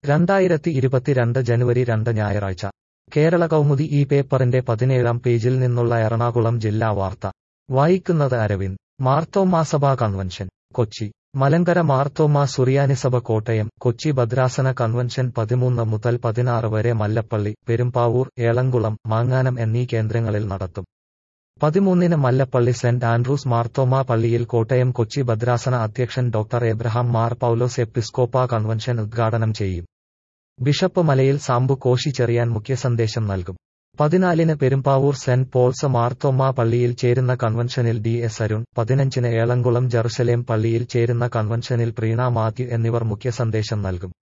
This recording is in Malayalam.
രണ്ടായിരത്തി ഇരുപത്തിരണ്ട് ജനുവരി രണ്ട് ഞായറാഴ്ച കേരള കൗമുദി ഈ പേപ്പറിന്റെ പതിനേഴാം പേജിൽ നിന്നുള്ള എറണാകുളം ജില്ലാ വാർത്ത വായിക്കുന്നത് അരവിന്ദ് മാർത്തോമാസഭാ കൺവെൻഷൻ കൊച്ചി മലങ്കര മാർത്തോമാ സുറിയാനിസഭ കോട്ടയം കൊച്ചി ഭദ്രാസന കൺവെൻഷൻ പതിമൂന്ന് മുതൽ പതിനാറ് വരെ മല്ലപ്പള്ളി പെരുമ്പാവൂർ ഏളംകുളം മാങ്ങാനം എന്നീ കേന്ദ്രങ്ങളിൽ നടത്തും പതിമൂന്നിന് മല്ലപ്പള്ളി സെന്റ് ആൻഡ്രൂസ് മാർത്തോമാ പള്ളിയിൽ കോട്ടയം കൊച്ചി ഭദ്രാസന അധ്യക്ഷൻ ഡോക്ടർ എബ്രഹാം മാർ പൌലോസ് എപ്പിസ്കോപ്പ കൺവെൻഷൻ ഉദ്ഘാടനം ചെയ്യും ബിഷപ്പ് മലയിൽ സാമ്പു കോശി ചെറിയാൻ മുഖ്യസന്ദേശം നൽകും പതിനാലിന് പെരുമ്പാവൂർ സെന്റ് പോൾസ് മാർത്തോമാ പള്ളിയിൽ ചേരുന്ന കൺവെൻഷനിൽ ഡി എസ് അരുൺ പതിനഞ്ചിന് ഏളംകുളം ജെറുസലേം പള്ളിയിൽ ചേരുന്ന കൺവെൻഷനിൽ പ്രീണ മാത്യു എന്നിവർ മുഖ്യസന്ദേശം നൽകും